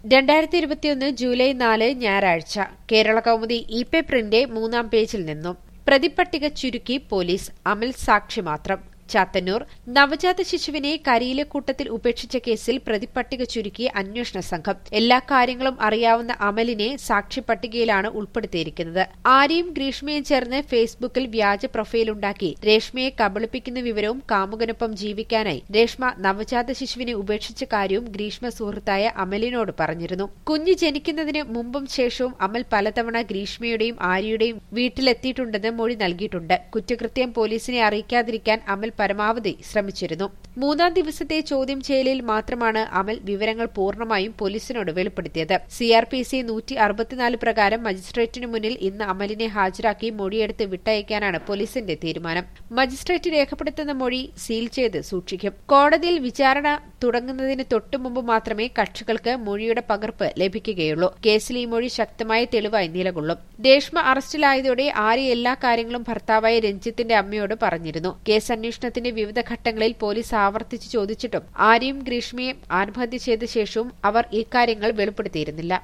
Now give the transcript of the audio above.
രണ്ടായിരത്തി ഇരുപത്തിയൊന്ന് ജൂലൈ നാല് ഞായറാഴ്ച കേരള കൗമുദി ഇ പേപ്പറിന്റെ മൂന്നാം പേജിൽ നിന്നും പ്രതിപട്ടിക ചുരുക്കി പോലീസ് അമൽ സാക്ഷി മാത്രം ചാത്തന്നൂർ നവജാത ശിശുവിനെ കരിയിലക്കൂട്ടത്തിൽ ഉപേക്ഷിച്ച കേസിൽ പ്രതിപട്ടിക ചുരുക്കി അന്വേഷണ സംഘം എല്ലാ കാര്യങ്ങളും അറിയാവുന്ന അമലിനെ സാക്ഷി പട്ടികയിലാണ് ഉൾപ്പെടുത്തിയിരിക്കുന്നത് ആര്യയും ഗ്രീഷ്മയും ചേർന്ന് ഫേസ്ബുക്കിൽ വ്യാജ പ്രൊഫൈലുണ്ടാക്കി രേഷ്മയെ കബളിപ്പിക്കുന്ന വിവരവും കാമുകനൊപ്പം ജീവിക്കാനായി രേഷ്മ നവജാത ശിശുവിനെ ഉപേക്ഷിച്ച കാര്യവും ഗ്രീഷ്മ സുഹൃത്തായ അമലിനോട് പറഞ്ഞിരുന്നു കുഞ്ഞ് ജനിക്കുന്നതിന് മുമ്പും ശേഷവും അമൽ പലതവണ ഗ്രീഷ്മയുടെയും ആര്യയുടെയും വീട്ടിലെത്തിയിട്ടുണ്ടെന്ന് മൊഴി നൽകിയിട്ടുണ്ട് കുറ്റകൃത്യം പോലീസിനെ അറിയിക്കാതിരിക്കാൻ അമൽ പരമാവധി ശ്രമിച്ചിരുന്നു മൂന്നാം ദിവസത്തെ ചോദ്യം ചെയ്യലിൽ മാത്രമാണ് അമൽ വിവരങ്ങൾ പൂർണ്ണമായും പോലീസിനോട് വെളിപ്പെടുത്തിയത് സിആർപിസി നൂറ്റി അറുപത്തിനാല് പ്രകാരം മജിസ്ട്രേറ്റിനു മുന്നിൽ ഇന്ന് അമലിനെ ഹാജരാക്കി മൊഴിയെടുത്ത് വിട്ടയക്കാനാണ് പോലീസിന്റെ തീരുമാനം മജിസ്ട്രേറ്റ് രേഖപ്പെടുത്തുന്ന മൊഴി സീൽ ചെയ്ത് സൂക്ഷിക്കും കോടതിയിൽ വിചാരണ തുടങ്ങുന്നതിന് തൊട്ടുമുമ്പ് മാത്രമേ കക്ഷികൾക്ക് മൊഴിയുടെ പകർപ്പ് ലഭിക്കുകയുള്ളൂ കേസിൽ ഈ മൊഴി ശക്തമായ തെളിവായി നിലകൊള്ളും രേഷ്മ അറസ്റ്റിലായതോടെ ആര്യ എല്ലാ കാര്യങ്ങളും ഭർത്താവായ രഞ്ജിത്തിന്റെ അമ്മയോട് പറഞ്ഞിരുന്നു കേസ് അന്വേഷണത്തിന്റെ വിവിധ ഘട്ടങ്ങളിൽ പോലീസ് ആവർത്തിച്ച് ചോദിച്ചിട്ടും ആര്യയും ഗ്രീഷ്മയും ആത്മഹത്യ ചെയ്ത ശേഷവും അവർ ഇക്കാര്യങ്ങൾ വെളിപ്പെടുത്തിയിരുന്നില്ല